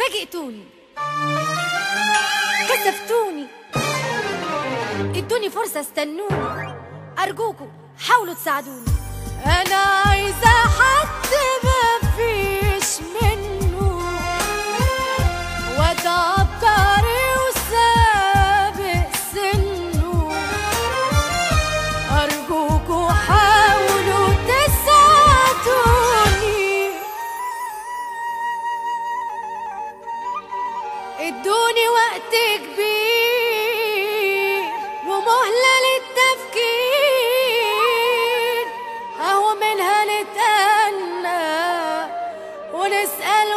فاجئتوني كسفتوني ادوني فرصة استنوني أرجوكوا حاولوا تساعدوني أنا عايزة حد مفيش منه وده بطري وسابق سنه أرجوكوا حاولوا تساعدوني ادوني وقت كبير ومهلة للتفكير اهو منها نتأنى ونسأل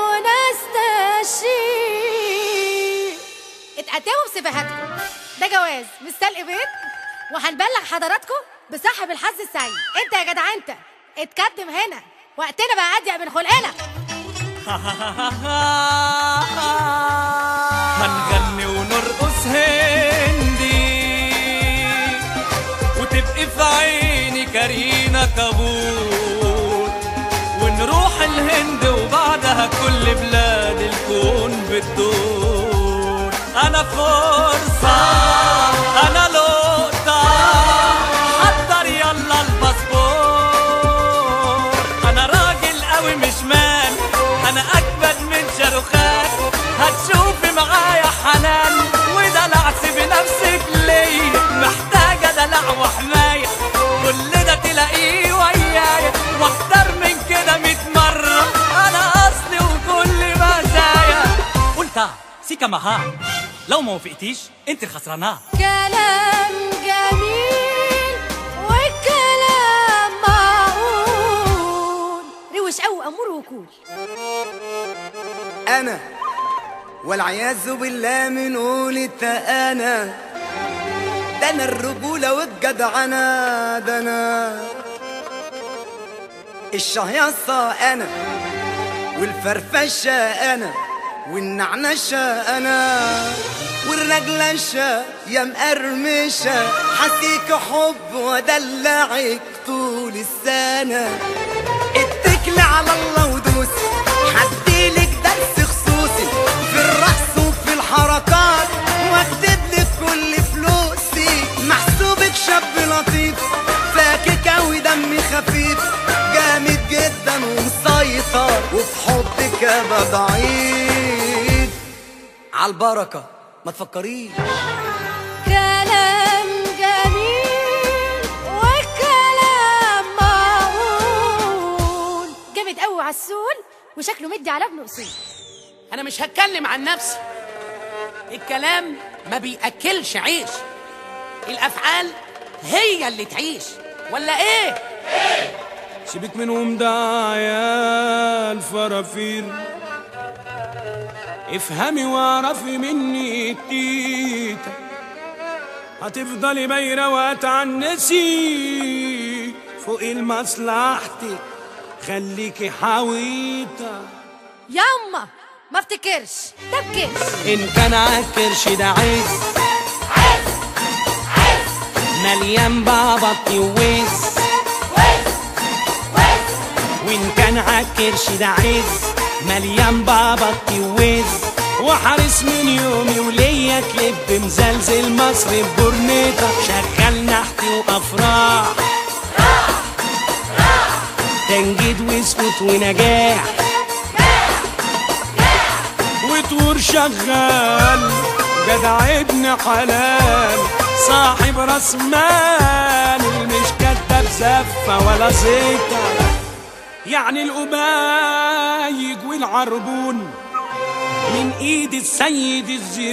ونستشير اتقدموا بسفاهاتكم ده جواز مش سلق بيت وهنبلغ حضراتكم بصاحب الحظ السعيد انت يا جدع انت اتقدم هنا وقتنا بقى اضيق من خلقنا هنغني ونرقص هندي وتبقي في عيني كارينا كابور ونروح الهند وبعدها كل بلاد الكون بتدور انا فرصة انا لقطة حضر يلا الباسبور انا راجل قوي مش مان انا اجمد من شاروخان هتشوفي معايا حنان ودلع سيبي نفسك ليا محتاجه دلع وحمايه كل ده تلاقيه ويايا واكتر من كده ميت مره انا اصلي وكل مزايا قلت سيكا مها لو ما وافقتيش انت الخسرانه كلام جميل والكلام معقول روش قوي امور وكول انا والعياذ بالله من قولة انا ده انا الرجولة والجدعنة ده انا الشهيصة انا والفرفشة انا والنعنشة انا والرجلشة يا مقرمشة حسيك حب ودلعك طول السنة اتكلي على الله ودوسي هديلك درس خصوصي في الرقص وفي الحركات واكتب لك كل فلوسي محسوبك شاب لطيف فاكك اوي دمي خفيف جامد جدا ومسيطر وفي حبك ابقى ضعيف عالبركة ما تفكريش كلام جميل والكلام معقول جامد قوي عسول وشكله مدي على ابن اصول انا مش هتكلم عن نفسي الكلام ما بياكلش عيش الافعال هي اللي تعيش ولا ايه سيبك منهم ده عيال فرافير افهمي واعرفي مني التيتا هتفضلي بايرة وهتعنسي فوق المصلحتك خليكي حويطة ياما ما افتكرش ده بكرش إن كان عالكرش ده عز مليان بابط ووز وإن كان عالكرش ده عز مليان بابط ووز وحارس من يومي وليا كليب مزلزل مصر ببورنيطة شغال نحتي وأفراح تنجيد واسكت ونجاح وطور شغال جدع ابن حلال صاحب راس مال مش كداب زفة ولا زيطة يعني القبايج والعربون من ايد السيد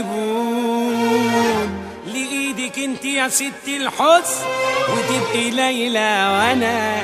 الزبون لايدك انت يا ست الحسن وتبقي ليلى وانا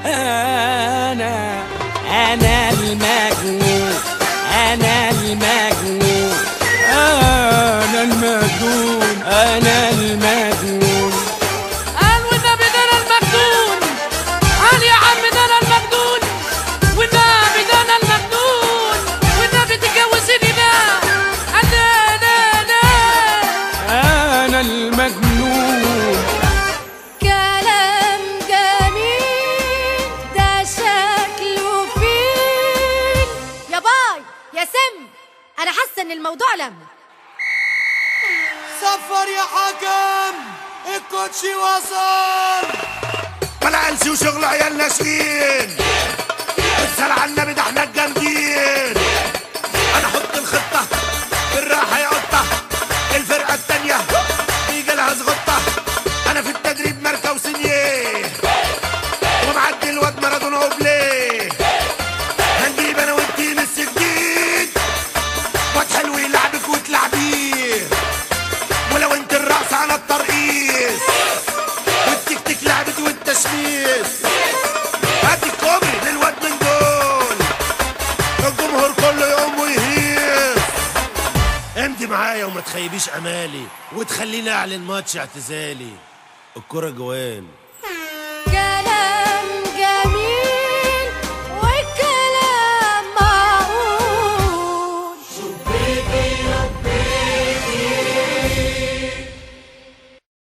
انا انا المجنون انا المجنون انا المجنون انا المجنون قال والنبي ده انا المجنون قال يا عم ده انا المجنون والنبي ده انا المجنون والنبي تجوزني ده انا انا انا انا المجنون كلام جميل ده شكله فين يا باي يا سم انا حاسه حاسه ان الموضوع لم صفر يا حكم الكوتشي وصل بلا قلسي وشغل عيال ناشئين اتسال على النبي ده احنا الجامدين انا احط الخطه بالراحه يا قطه الفرقه التانيه بيجي لها زغطه انا في التدريب ماركه وسنيه ومعدي الواد مارادونا وبليه هنجيب انا وانتي ميسي جديد واد حلو يلعبك وتلعبيه ولو انت الرقص على الترقيص والتيك تيك لعبت والتشميس هات الكوبري للواد من دول الجمهور كله يقوم ويهيص امضي معايا وما تخيبيش امالي وتخليني اعلن ماتش اعتزالي الكرة جوان